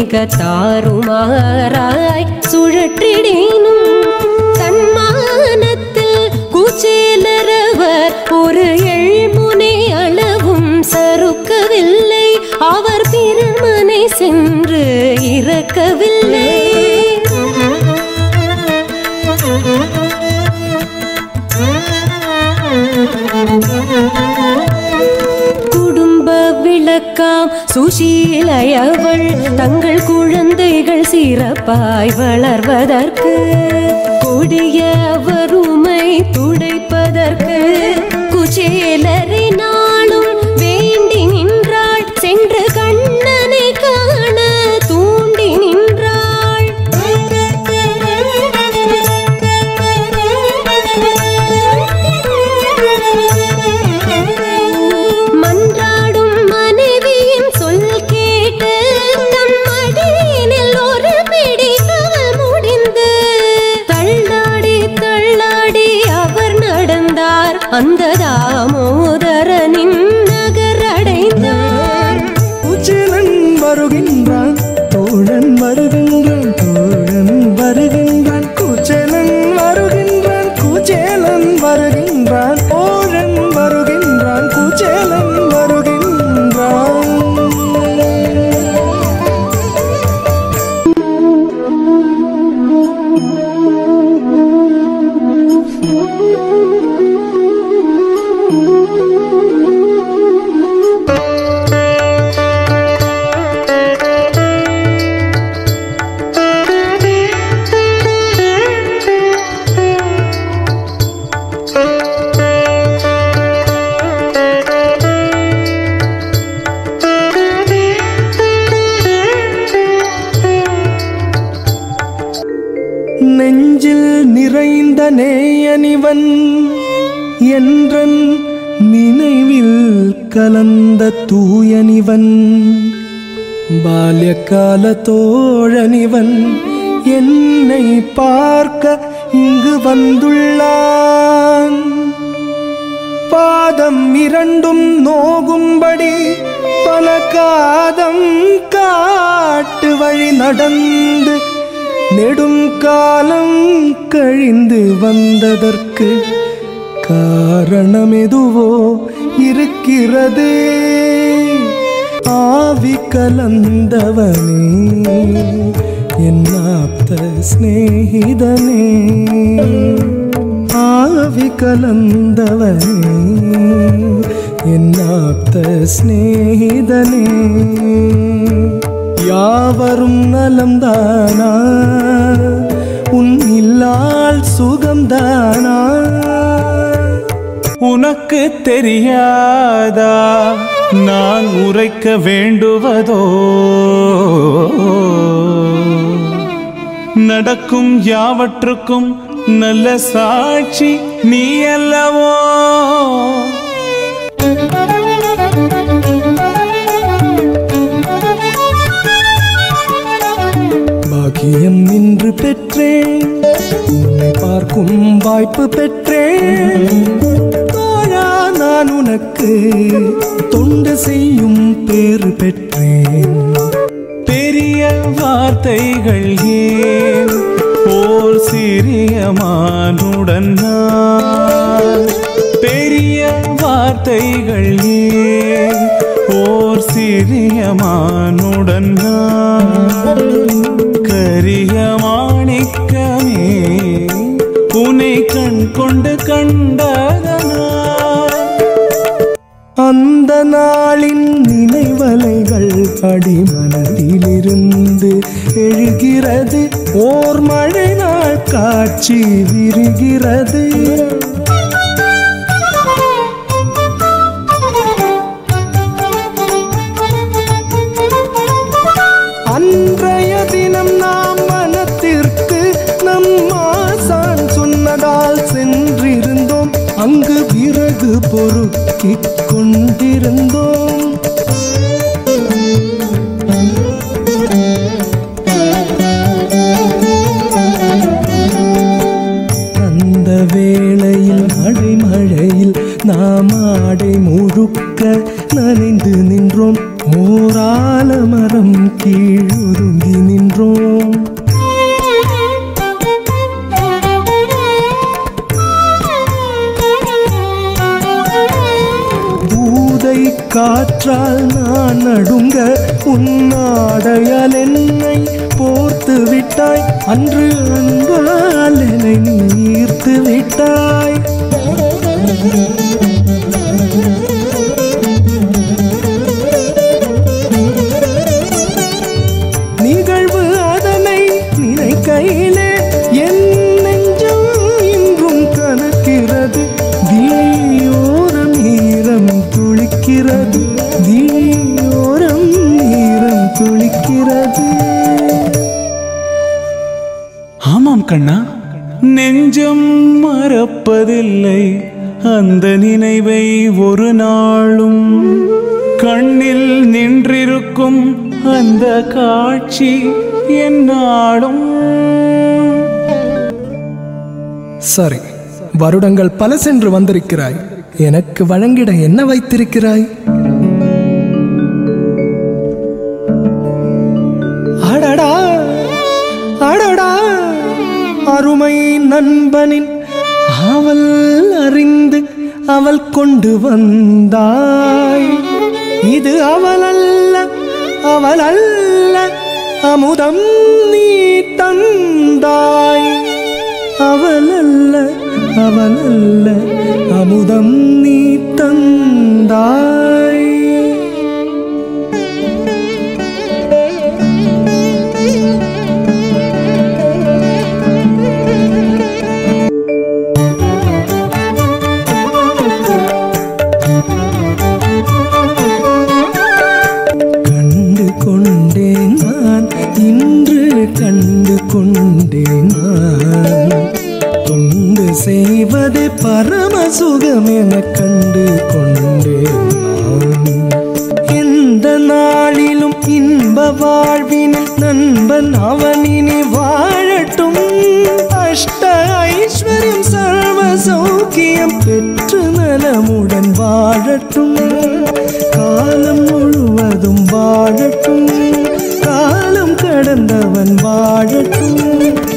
மிக தாறுமாறாய் சுழற்றிடினும் தன்மானத்தில் கூச்சேலரவர் ஒரு எழ்முனை அளவும் சறுக்கவில்லை அவர் பிரமனை சென்று இறக்கவில்லை குடும்ப விளக்காம் சுஷீலையவள் தங்கள் குழந்தைகள் சிறப்பாய் வளர்வதற்கு கொடிய வறுமை துடைப்பதற்கு குச்சேலரினாலும் வேண்டி நின்றாள் சென்று கண்ணனை காண தூண்டி நின்றாள் மன்றாடும் மனைவியின் சொல் கேட்டு தம் மடியினில் ஒரு பிடிகள் முடிந்து தள்ளாடி தள்ளாடி அவர் நடந்தார் அந்த தாமோதரனின் நகர் அடைந்தார் குச்சிலன் வருகின்றான் தோழன் வருகின்றான் தோழன் வருகின்றான் குச்சேலன் வருகின்றான் குச்சேலன் வருகின்றான் தோழன் வருகின்றான் குச்சேலன் வருகின்றான் நெஞ்சில் நிறைந்த நேயனிவன் என்றன் நினைவில் கலந்த தூயனிவன் பால்யகால தோழனிவன் என்னை பார்க்க இங்கு வந்துள்ளான் பாதம் இரண்டும் நோகும்படி பல காதம் காட்டு வழி நடந்து நெடும் காலம் கழிந்து வந்ததற்கு காரணம் எதுவோ இருக்கிறது ஆவி கலந்தவனே என் ஆப்த சிநேகிதனே ஆவி கலந்தவனே என் ஆப்த சிநேகிதனே யாவரும் நலம்தானா உன் இல்லால் சுகம்தானா உனக்கு தெரியாதா நான் உரைக்க வேண்டுவதோ நடக்கும் யாவற்றுக்கும் நல்ல சாட்சி நீ அல்லவோ பாக்கியம் இன்று பெற்றேன் உன்னை பார்க்கும் வாய்ப்பு பெற்றேன் தோழா நான் உனக்கு தொண்டு செய்யும் பேறு பெற்றேன் பெரிய வார்த்தைகள் ஏன் ஓர் சிறிய மானுடன் நான் பெரிய வார்த்தைகள் ஏன் ஓர் சிறிய மானுடன் நான் கரிய மாணிக்கமே உன்னை கண் கொண்டு கண்டதனால் அந்த நாளின் நினைவலைகள் அடிமனதிலிருந்து எழுகிறது ஓர் மழை நாள் காட்சி விரிகிறது அன்றைய தினம் நாம் மனத்திற்கு நம் ஆசான் சொன்னதால் சென்றிருந்தோம் அங்கு விறகு பொறுக்கிக் கொண்டிருந்தோம் அந்த வேளையில் மழை மழையில் நாம் ஆடை முழுக்க நனைந்து நின்றோம் ஓரால மரம் கீழொதுங்கி காற்றால் நான் நடுங்க உன்னாடையால் என்னை போர்த்து விட்டாய் அன்று அன்பால் என்னை நீர்த்து விட்டாய் நிகழ்வு அதனை நினைக்கையிலே என் நெஞ்சம் இன்றும் கனக்கிறது விழியோரம் ஈரம் துளிக்கிறது விழியோரம் ஈரம் துளிக்கிறது ஆமாம் கண்ணா நெஞ்சம் மறப்பதில்லை அந்த நினைவை ஒரு நாளும் கண்ணில் நின்றிருக்கும் அந்த காட்சி என்னாலும் சரி வருடங்கள் பல சென்று வந்திருக்கிறாய் எனக்கு வழங்கிட என்ன வைத்திருக்கிறாய் அடடா அடடா அருமை நண்பனின் அவள் அறிந்து அவள் கொண்டு வந்தாய் இது அவள் அல்ல அவள் அல்ல அமுதம் நீ தந்தாய் அவள் அல்ல அவள் அல்ல அமுதம் நீ தந்தாய் கண்டு கொண்டேன் நான் இன்று கண்டு கொண்டேன் நான் தொண்டு செய்வது பரம சுகம் என கண்டு கொண்டேன் நான் எந்த நாளிலும் இன்ப வாழ்வினில் நண்பன் அவனினி வாழட்டும் அஷ்ட ஐஸ்வர்யம் சர்வ சௌக்கியம் பெற்று நலமுடன் வாழட்டும் காலம் முழுவதும் வாழட்டும் காலம் கடந்தவன் வாழட்டும்